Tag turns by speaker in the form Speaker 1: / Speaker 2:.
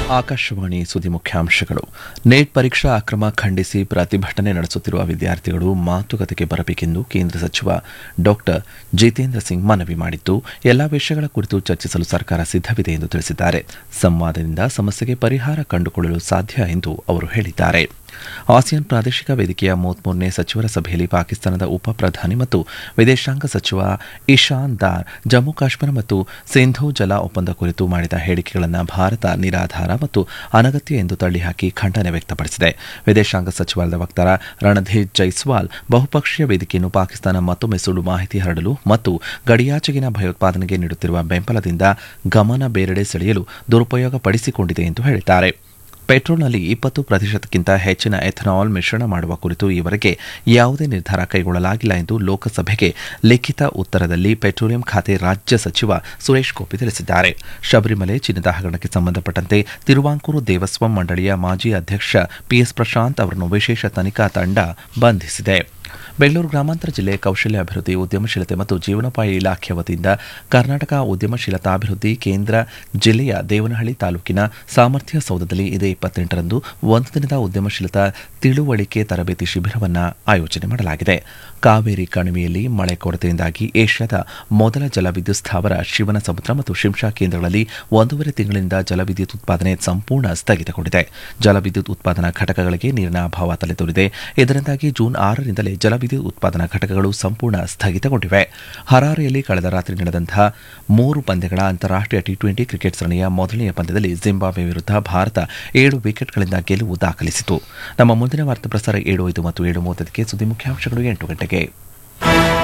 Speaker 1: ಆಕಾಶವಾಣಿ ಸುದ್ದಿ ಮುಖ್ಯಾಂಶಗಳು ನೀಟ್ ಪರೀಕ್ಷಾ ಅಕ್ರಮ ಖಂಡಿಸಿ ಪ್ರತಿಭಟನೆ ನಡೆಸುತ್ತಿರುವ ವಿದ್ಯಾರ್ಥಿಗಳು ಮಾತುಕತೆಗೆ ಬರಬೇಕೆಂದು ಕೇಂದ್ರ ಸಚಿವ ಡಾ ಜಿತೇಂದ್ರ ಸಿಂಗ್ ಮನವಿ ಮಾಡಿದ್ದು ಎಲ್ಲಾ ವಿಷಯಗಳ ಕುರಿತು ಚರ್ಚಿಸಲು ಸರ್ಕಾರ ಸಿದ್ದವಿದೆ ಎಂದು ತಿಳಿಸಿದ್ದಾರೆ ಸಂವಾದದಿಂದ ಸಮಸ್ಯೆಗೆ ಪರಿಹಾರ ಕಂಡುಕೊಳ್ಳಲು ಸಾಧ್ಯ ಎಂದು ಅವರು ಹೇಳಿದ್ದಾರೆ ಆಸಿಯಾನ್ ಪ್ರಾದೇಶಿಕ ವೇದಿಕೆಯ ಮೂವತ್ಮೂರನೇ ಸಚಿವರ ಸಭೆಯಲ್ಲಿ ಪಾಕಿಸ್ತಾನದ ಉಪ ಪ್ರಧಾನಿ ಮತ್ತು ವಿದೇಶಾಂಗ ಸಚಿವ ಇಶಾನ್ ದಾರ್ ಜಮ್ಮು ಕಾಶ್ಮೀರ ಮತ್ತು ಸಿಂಧೂ ಜಲ ಒಪ್ಪಂದ ಕುರಿತು ಮಾಡಿದ ಹೇಳಿಕೆಗಳನ್ನು ಭಾರತ ನಿರಾಧಾರ ಮತ್ತು ಅನಗತ್ಯ ಎಂದು ತಳ್ಳಿಹಾಕಿ ಖಂಡನೆ ವ್ಯಕ್ತಪಡಿಸಿದೆ ವಿದೇಶಾಂಗ ಸಚಿವಾಲಯದ ವಕ್ತಾರ ರಣಧೀರ್ ಜೈಸ್ವಾಲ್ ಬಹುಪಕ್ಷೀಯ ವೇದಿಕೆಯನ್ನು ಪಾಕಿಸ್ತಾನ ಮತ್ತೊಮ್ಮೆ ಸುಳ್ಳು ಮಾಹಿತಿ ಹರಡಲು ಮತ್ತು ಗಡಿಯಾಚೆಗಿನ ಭಯೋತ್ಪಾದನೆಗೆ ನೀಡುತ್ತಿರುವ ಬೆಂಬಲದಿಂದ ಗಮನ ಬೇರೆಡೆ ಸೆಳೆಯಲು ದುರುಪಯೋಗ ಪಡಿಸಿಕೊಂಡಿದೆ ಎಂದು ಹೇಳಿದ್ದಾರೆ ಪೆಟ್ರೋಲ್ನಲ್ಲಿ ಇಪ್ಪತ್ತು ಪ್ರತಿಶತಕ್ಕಿಂತ ಹೆಚ್ಚಿನ ಎಥನಾಲ್ ಮಿಶ್ರಣ ಮಾಡುವ ಕುರಿತು ಈವರೆಗೆ ಯಾವುದೇ ನಿರ್ಧಾರ ಕೈಗೊಳ್ಳಲಾಗಿಲ್ಲ ಎಂದು ಲೋಕಸಭೆಗೆ ಲಿಖಿತ ಉತ್ತರದಲ್ಲಿ ಪೆಟ್ರೋಲಿಯಂ ಖಾತೆ ರಾಜ್ಯ ಸಚಿವ ಸುರೇಶ್ ಗೋಪಿ ತಿಳಿಸಿದ್ದಾರೆ ಶಬರಿಮಲೆ ಚಿನ್ನದ ಹಗರಣಕ್ಕೆ ಸಂಬಂಧಪಟ್ಟಂತೆ ತಿರುವಾಂಕೂರು ದೇವಸ್ವಂ ಮಂಡಳಿಯ ಮಾಜಿ ಅಧ್ಯಕ್ಷ ಪಿಎಸ್ ಪ್ರಶಾಂತ್ ಅವರನ್ನು ವಿಶೇಷ ತನಿಖಾ ತಂಡ ಬಂಧಿಸಿದೆ ಬೆಂಗಳೂರು ಗ್ರಾಮಾಂತರ ಜಿಲ್ಲೆ ಕೌಶಲ್ಯ ಅಭಿವೃದ್ಧಿ ಉದ್ಯಮಶೀಲತೆ ಮತ್ತು ಜೀವನೋಪಾಯ ಇಲಾಖೆ ವತಿಯಿಂದ ಕರ್ನಾಟಕ ಉದ್ಯಮಶೀಲತಾಭಿವೃದ್ಧಿ ಕೇಂದ್ರ ಜಿಲ್ಲೆಯ ದೇವನಹಳ್ಳಿ ತಾಲೂಕಿನ ಸಾಮರ್ಥ್ಯ ಸೌಧದಲ್ಲಿ ಇದೇ ಇಪ್ಪತ್ತೆಂಟರಂದು ಒಂದು ದಿನದ ಉದ್ಯಮಶೀಲತಾ ತಿಳುವಳಿಕೆ ತರಬೇತಿ ಶಿಬಿರವನ್ನು ಆಯೋಜನೆ ಮಾಡಲಾಗಿದೆ ಕಾವೇರಿ ಕಣಿವೆಯಲ್ಲಿ ಮಳೆ ಕೊರತೆಯಿಂದಾಗಿ ಏಷ್ಯಾದ ಮೊದಲ ಜಲವಿದ್ಯುತ್ ಸ್ಥಾವರ ಶಿವನ ಸಮುದ್ರ ಮತ್ತು ಶಿಂಷಾ ಕೇಂದ್ರಗಳಲ್ಲಿ ಒಂದೂವರೆ ತಿಂಗಳಿಂದ ಜಲವಿದ್ಯುತ್ ಉತ್ಪಾದನೆ ಸಂಪೂರ್ಣ ಸ್ಥಗಿತಗೊಂಡಿದೆ ಜಲವಿದ್ಯುತ್ ಉತ್ಪಾದನಾ ಘಟಕಗಳಿಗೆ ನೀರಿನ ಅಭಾವ ತಲೆದೋರಿದೆ ಇದರಿಂದಾಗಿ ಜೂನ್ ಆರರಿಂದಲೇ ಜಲವಿದ್ಯುತ್ ಉತ್ಪಾದನಾ ಘಟಕಗಳು ಸಂಪೂರ್ಣ ಸ್ಥಗಿತಗೊಂಡಿವೆ ಹರಾರೆಯಲ್ಲಿ ಕಳೆದ ರಾತ್ರಿ ನಡೆದಂತಹ ಮೂರು ಪಂದ್ಯಗಳ ಅಂತಾರಾಷ್ಟೀಯ ಟಿ ಟ್ವೆಂಟಿ ಕ್ರಿಕೆಟ್ ಸರಣಿಯ ಮೊದಲನೆಯ ಪಂದ್ಯದಲ್ಲಿ ಜಿಂಬಾಬ್ವೆ ವಿರುದ್ಧ ಭಾರತ ಏಳು ವಿಕೆಟ್ಗಳಿಂದ ಗೆಲುವು ದಾಖಲಿಸಿತು ನಮ್ಮ ಮುಂದಿನ ವಾರ್ತಾ ಪ್ರಸಾರ ಏಳು ಐದು ಮತ್ತು ಏಳು ಮೂವತ್ತಕ್ಕೆ ಸುದ್ದಿ ಮುಖ್ಯಾಂಶಗಳು ಎಂಟು ಗಂಟೆಗೆ